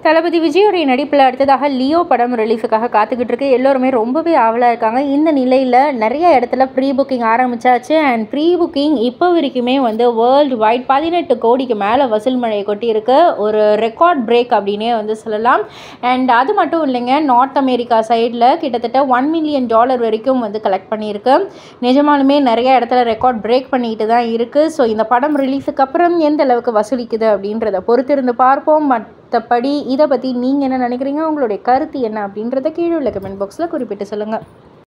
தளபதி விஜயோடைய நடிப்பில் அடுத்ததாக லியோ படம் ரிலீஸுக்காக காத்துக்கிட்டு இருக்கு எல்லோருமே ரொம்பவே ஆவலாக இருக்காங்க இந்த நிலையில் நிறைய இடத்துல ப்ரீ புக்கிங் ஆரம்பிச்சாச்சு அண்ட் ப்ரீ புக்கிங் இப்போ வரைக்குமே வந்து வேர்ல்டு வைட் பதினெட்டு கோடிக்கு மேலே வசூல் மழையை கொட்டியிருக்கு ஒரு ரெக்கார்ட் பிரேக் அப்படின்னே வந்து சொல்லலாம் அண்ட் அது மட்டும் இல்லைங்க நார்த் அமெரிக்கா சைடில் கிட்டத்தட்ட ஒன் மில்லியன் டாலர் வரைக்கும் வந்து கலெக்ட் பண்ணியிருக்கு நிஜமாலுமே நிறைய இடத்துல ரெக்கார்ட் பிரேக் பண்ணிட்டு தான் இருக்குது ஸோ இந்த படம் ரிலீஸுக்கு அப்புறம் எந்த அளவுக்கு வசூலிக்குது அப்படின்றத பொறுத்திருந்து பார்ப்போம் மற்றபடி இதை பற்றி நீங்கள் என்ன நினைக்கிறீங்க உங்களுடைய கருத்து என்ன அப்படின்றத கீழே உள்ள கமெண்ட் பாக்ஸில் குறிப்பிட்டு சொல்லுங்கள்